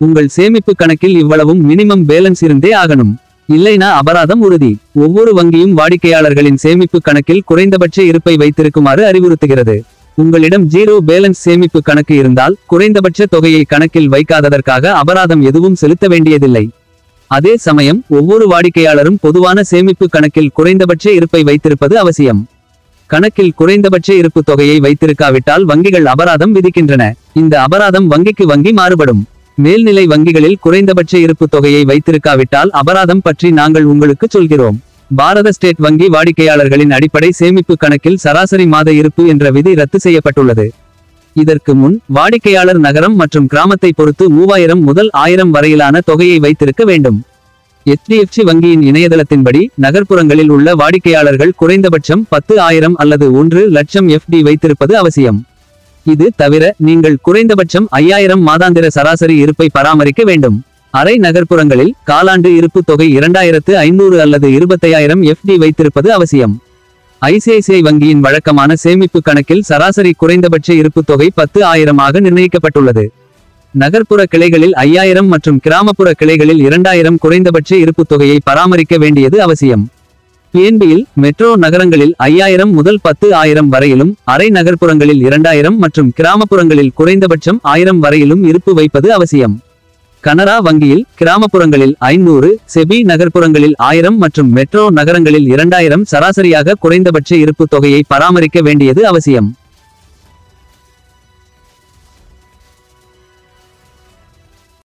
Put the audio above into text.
உங்கள் சேமிப்பு கணக்கில் இவ்வளவும் மினிமம் பேலன்ஸ் இருந்தே ஆகணும் இல்லைனா அபராதம் உறுதி ஒவ்வொரு வங்கியும் வாடிக்கையாளர்களின் சேமிப்பு கணக்கில் குறைந்தபட்ச இருப்பை வைத்திருக்குமாறு அறிவுறுத்துகிறது உங்களிடம் ஜீரோ பேலன்ஸ் சேமிப்பு கணக்கு இருந்தால் குறைந்தபட்ச தொகையை கணக்கில் வைக்காததற்காக அபராதம் எதுவும் செலுத்த வேண்டியதில்லை அதே சமயம் ஒவ்வொரு வாடிக்கையாளரும் பொதுவான சேமிப்பு கணக்கில் குறைந்தபட்ச இருப்பை வைத்திருப்பது அவசியம் கணக்கில் குறைந்தபட்ச இருப்பு தொகையை வைத்திருக்காவிட்டால் வங்கிகள் அபராதம் விதிக்கின்றன இந்த அபராதம் வங்கிக்கு வங்கி மாறுபடும் மேல்நிலை வங்கிகளில் குறைந்தபட்ச இருப்பு தொகையை வைத்திருக்காவிட்டால் அபராதம் பற்றி நாங்கள் உங்களுக்கு சொல்கிறோம் பாரத ஸ்டேட் வங்கி வாடிக்கையாளர்களின் அடிப்படை சேமிப்பு கணக்கில் சராசரி மாத இருப்பு என்ற விதி ரத்து செய்யப்பட்டுள்ளது இதற்கு முன் வாடிக்கையாளர் நகரம் மற்றும் கிராமத்தை பொறுத்து மூவாயிரம் முதல் ஆயிரம் வரையிலான தொகையை வைத்திருக்க வேண்டும் HDFC வங்கியின் இணையதளத்தின்படி நகர்ப்புறங்களில் உள்ள வாடிக்கையாளர்கள் குறைந்தபட்சம் பத்து ஆயிரம் அல்லது ஒன்று லட்சம் எஃப்டி வைத்திருப்பது அவசியம் இது தவிர நீங்கள் குறைந்தபட்சம் ஐயாயிரம் மாதாந்திர சராசரி இருப்பை பராமரிக்க வேண்டும் அரை நகர்ப்புறங்களில் காலாண்டு இருப்பு தொகை இரண்டாயிரத்து ஐநூறு அல்லது இருபத்தையாயிரம் எஃப்டி வைத்திருப்பது அவசியம் ஐசிஐசிஐ வங்கியின் வழக்கமான சேமிப்பு கணக்கில் சராசரி குறைந்தபட்ச இருப்பு தொகை பத்து ஆயிரமாக நிர்ணயிக்கப்பட்டுள்ளது நகர்ப்புற கிளைகளில் ஐயாயிரம் மற்றும் கிராமப்புற கிளைகளில் இரண்டாயிரம் குறைந்தபட்ச இருப்பு தொகையை பராமரிக்க வேண்டியது அவசியம் பிஎன்பியில் மெட்ரோ நகரங்களில் ஐயாயிரம் முதல் பத்து ஆயிரம் வரையிலும் அரை நகர்ப்புறங்களில் இரண்டாயிரம் மற்றும் கிராமப்புறங்களில் குறைந்தபட்சம் ஆயிரம் வரையிலும் இருப்பு வைப்பது அவசியம் கனரா வங்கியில் கிராமப்புறங்களில் ஐநூறு செபி நகர்ப்புறங்களில் ஆயிரம் மற்றும் மெட்ரோ நகரங்களில் இரண்டாயிரம் சராசரியாக குறைந்தபட்ச இருப்பு தொகையை பராமரிக்க வேண்டியது அவசியம்